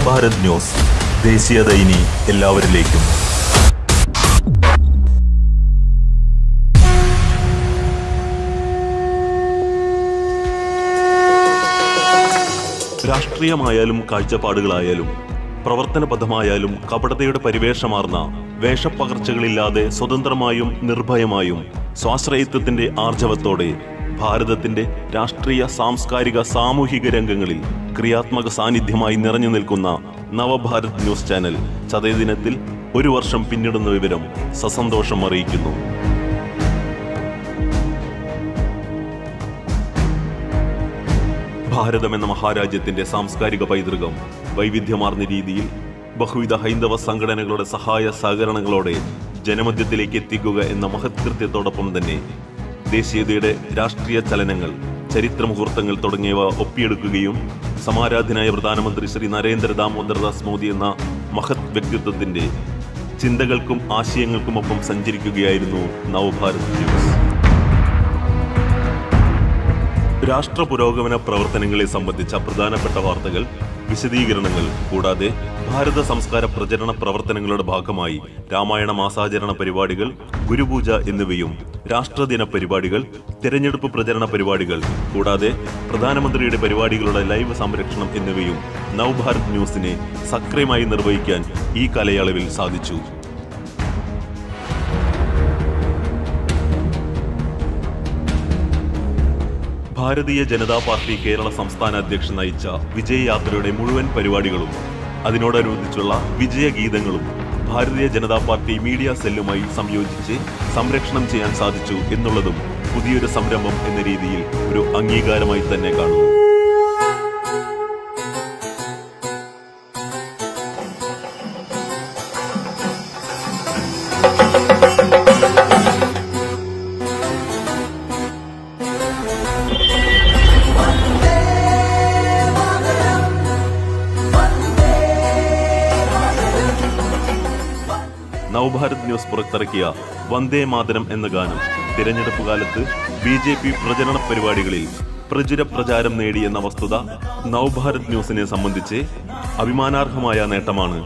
Nav Bharat news ദേശീയത ഇനി എല്ലാവരിലേക്കും രാഷ്ട്രീയമായാലും കാഴ്ചപ്പാടുകളായാലും പ്രവർത്തനബദ്ധമായാലും കപടതയുടെ പരിവേഷമാർന്ന വേഷപ്പകർച്ചകളില്ലാതെ സ്വതന്ത്രമായും നിർഭയമായും സ്വാശ്രയത്വത്തിന്റെ ആർജവത്തോടെ ഭാരതത്തിന്റെ രാഷ്ട്രീയ സാംസ്കാരിക സാമൂഹിക രംഗങ്ങളിൽ ക്രിയാത്മക സാന്നിധ്യമായി നിറഞ്ഞു നിൽക്കുന്ന നവഭാരത് ന്യൂസ് ചാനൽ ചതയദിനത്തിൽ ഒരു വർഷം പിന്നിടുന്ന വിവരം സസന്തോഷം അറിയിക്കുന്നു ഭാരതം എന്ന മഹാരാജ്യത്തിന്റെ സാംസ്കാരിക പൈതൃകം വൈവിധ്യമാർന്ന രീതിയിൽ ബഹുവിധ ഹൈന്ദവ സംഘടനകളുടെ സഹായ സഹകരണങ്ങളോടെ ജനമധ്യത്തിലേക്ക് എത്തിക്കുക എന്ന മഹത്കൃത്യത്തോടൊപ്പം തന്നെ ദേശീയതയുടെ രാഷ്ട്രീയ ചലനങ്ങൾ ചരിത്ര മുഹൂർത്തങ്ങൾ തുടങ്ങിയവ ഒപ്പിയെടുക്കുകയും സമാരാധനായ പ്രധാനമന്ത്രി ശ്രീ നരേന്ദ്ര ദാമോദർദാസ് മോദി എന്ന മഹത് വ്യക്തിത്വത്തിന്റെ ചിന്തകൾക്കും ആശയങ്ങൾക്കുമൊപ്പം സഞ്ചരിക്കുകയായിരുന്നു നവഭാരത് ന്യൂസ് രാഷ്ട്ര പുരോഗമന പ്രവർത്തനങ്ങളെ സംബന്ധിച്ച പ്രധാനപ്പെട്ട വാർത്തകൾ വിശദീകരണങ്ങൾ കൂടാതെ ഭാരത സംസ്കാര പ്രചരണ പ്രവർത്തനങ്ങളുടെ ഭാഗമായി രാമായണ മാസാചരണ പരിപാടികൾ ഗുരുപൂജ എന്നിവയും രാഷ്ട്രദിന പരിപാടികൾ തിരഞ്ഞെടുപ്പ് പ്രചരണ പരിപാടികൾ കൂടാതെ പ്രധാനമന്ത്രിയുടെ പരിപാടികളുടെ ലൈവ് സംരക്ഷണം എന്നിവയും നവഭാരത് ന്യൂസിനെ സക്രിയമായി നിർവഹിക്കാൻ ഈ കാലയളവിൽ സാധിച്ചു ഭാരതീയ ജനതാ പാർട്ടി കേരള സംസ്ഥാന അധ്യക്ഷൻ നയിച്ച വിജയയാത്രയുടെ മുഴുവൻ പരിപാടികളും അതിനോടനുബന്ധിച്ചുള്ള വിജയഗീതങ്ങളും ഭാരതീയ ജനതാ പാർട്ടി മീഡിയ സെല്ലുമായി സംയോജിച്ച് സംരക്ഷണം ചെയ്യാൻ സാധിച്ചു എന്നുള്ളതും പുതിയൊരു സംരംഭം എന്ന രീതിയിൽ ഒരു അംഗീകാരമായി തന്നെ കാണുന്നു നവഭാരത് ന്യൂസ് പുറത്തിറക്കിയ വന്ദേ മാതരം എന്ന ഗാനം തിരഞ്ഞെടുപ്പ് കാലത്ത് ബി ജെ പി പ്രചരണ പരിപാടികളിൽ പ്രചുര പ്രചാരം നേടി എന്ന വസ്തുത നവഭാരത് ന്യൂസിനെ സംബന്ധിച്ച് അഭിമാനാർഹമായ നേട്ടമാണ്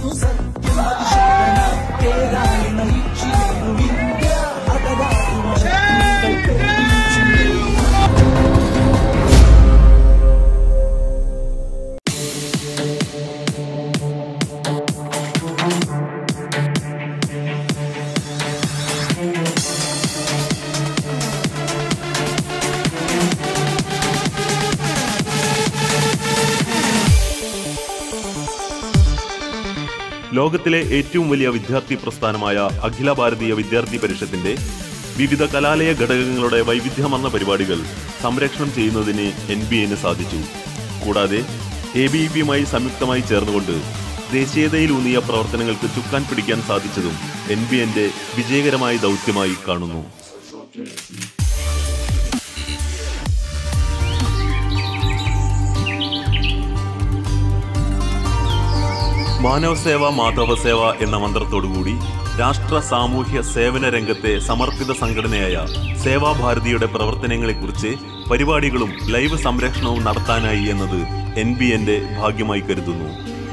ലോകത്തിലെ ഏറ്റവും വലിയ വിദ്യാർത്ഥി പ്രസ്ഥാനമായ അഖില ഭാരതീയ വിദ്യാർത്ഥി പരിഷത്തിന്റെ വിവിധ കലാലയ ഘടകങ്ങളുടെ വൈവിധ്യമാർന്ന പരിപാടികൾ സംരക്ഷണം ചെയ്യുന്നതിന് എൻ ബി എന് സാധിച്ചു കൂടാതെ എ ബി പിയുമായി സംയുക്തമായി ചേർന്നുകൊണ്ട് ദേശീയതയിലൂന്നിയ പ്രവർത്തനങ്ങൾക്ക് ചുക്കാൻ പിടിക്കാൻ സാധിച്ചതും എൻ ബി എന്റെ വിജയകരമായ ദൗത്യമായി കാണുന്നു മാനവസേവ മാധവസേവ എന്ന മന്ത്രത്തോടുകൂടി രാഷ്ട്ര സാമൂഹ്യ സേവന രംഗത്തെ സമർപ്പിത സംഘടനയായ സേവാഭാരതിയുടെ പ്രവർത്തനങ്ങളെക്കുറിച്ച് പരിപാടികളും ലൈവ് സംരക്ഷണവും നടത്താനായി എന്നത് എൻ ബി എന്റെ ഭാഗ്യമായി കരുതുന്നു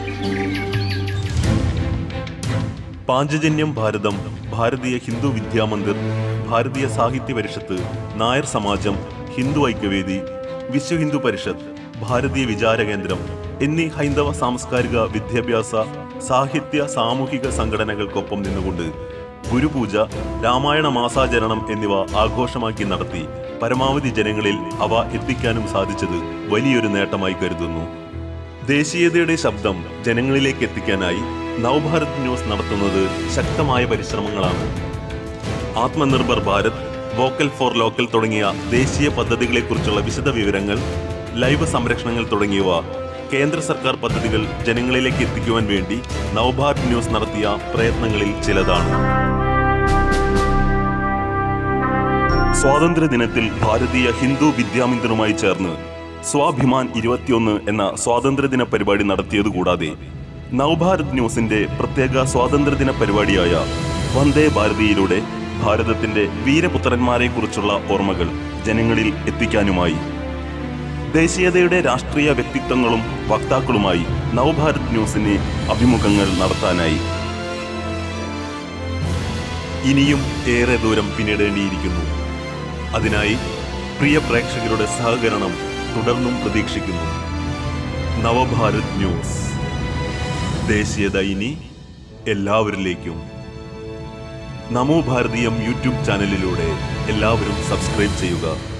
പാഞ്ചജന്യം ഭാരതം ഭാരതീയ ഹിന്ദു വിദ്യാമന്ദിർ ഭാരതീയ സാഹിത്യ പരിഷത്ത് നായർ സമാജം ഹിന്ദു ഐക്യവേദി വിശ്വ ഹിന്ദു പരിഷത്ത് ഭാരതീയ വിചാര കേന്ദ്രം എന്നീ ഹൈന്ദവ സാംസ്കാരിക വിദ്യാഭ്യാസ സാഹിത്യ സാമൂഹിക സംഘടനകൾക്കൊപ്പം നിന്നുകൊണ്ട് ഗുരുപൂജ രാമായണ മാസാചരണം എന്നിവ ആഘോഷമാക്കി നടത്തി പരമാവധി ജനങ്ങളിൽ അവ എത്തിക്കാനും സാധിച്ചത് വലിയൊരു നേട്ടമായി കരുതുന്നു ദേശീയതയുടെ ശബ്ദം ജനങ്ങളിലേക്ക് എത്തിക്കാനായി നവഭാരത് ന്യൂസ് നടത്തുന്നത് ശക്തമായ പരിശ്രമങ്ങളാണ് Atmanirbhar Bharat vocal for local തുടങ്ങിയ ദേശീയ പദ്ധതികളെക്കുറിച്ചുള്ള വിശദ വിവരങ്ങൾ ലൈവ് സംരക്ഷണങ്ങൾ തുടങ്ങിയവ കേന്ദ്ര സർക്കാർ പദ്ധതികൾ ജനങ്ങളിലേക്ക് എത്തിക്കുവാൻ വേണ്ടി നവഭാരത് ന്യൂസ് നടത്തിയ പ്രയത്നങ്ങളിൽ ചിലതാണ് സ്വാതന്ത്ര്യ ദിനത്തിൽ ഭാരതീയ ഹിന്ദു വിദ്യാമന്ദിറുമായി ചേർന്ന് സ്വാഭിമാൻ ഇരുപത്തിയൊന്ന് എന്ന സ്വാതന്ത്ര്യദിന പരിപാടി നടത്തിയതുകൂടാതെ നവഭാരത് ന്യൂസിന്റെ പ്രത്യേക സ്വാതന്ത്ര്യദിന പരിപാടിയായ വന്ദേ ഭാരതിയിലൂടെ ഭാരതത്തിന്റെ വീരപുത്രന്മാരെക്കുറിച്ചുള്ള ഓർമ്മകൾ ജനങ്ങളിൽ എത്തിക്കാനുമായി ദേശീയതയുടെ രാഷ്ട്രീയ വ്യക്തിത്വങ്ങളും വക്താക്കളുമായി നവഭാരത് ന്യൂസിന് അഭിമുഖങ്ങൾ നടത്താനായി ഇനിയും ഏറെ ദൂരം പിന്നിടേണ്ടിയിരിക്കുന്നു അതിനായി പ്രിയ പ്രേക്ഷകരുടെ സഹകരണം തുടർന്നും പ്രതീക്ഷിക്കുന്നു നവഭാരത് ന്യൂസ് ദേശീയത ഇനി എല്ലാവരിലേക്കും നമോ ഭാരതീയം യൂട്യൂബ് ചാനലിലൂടെ എല്ലാവരും സബ്സ്ക്രൈബ് ചെയ്യുക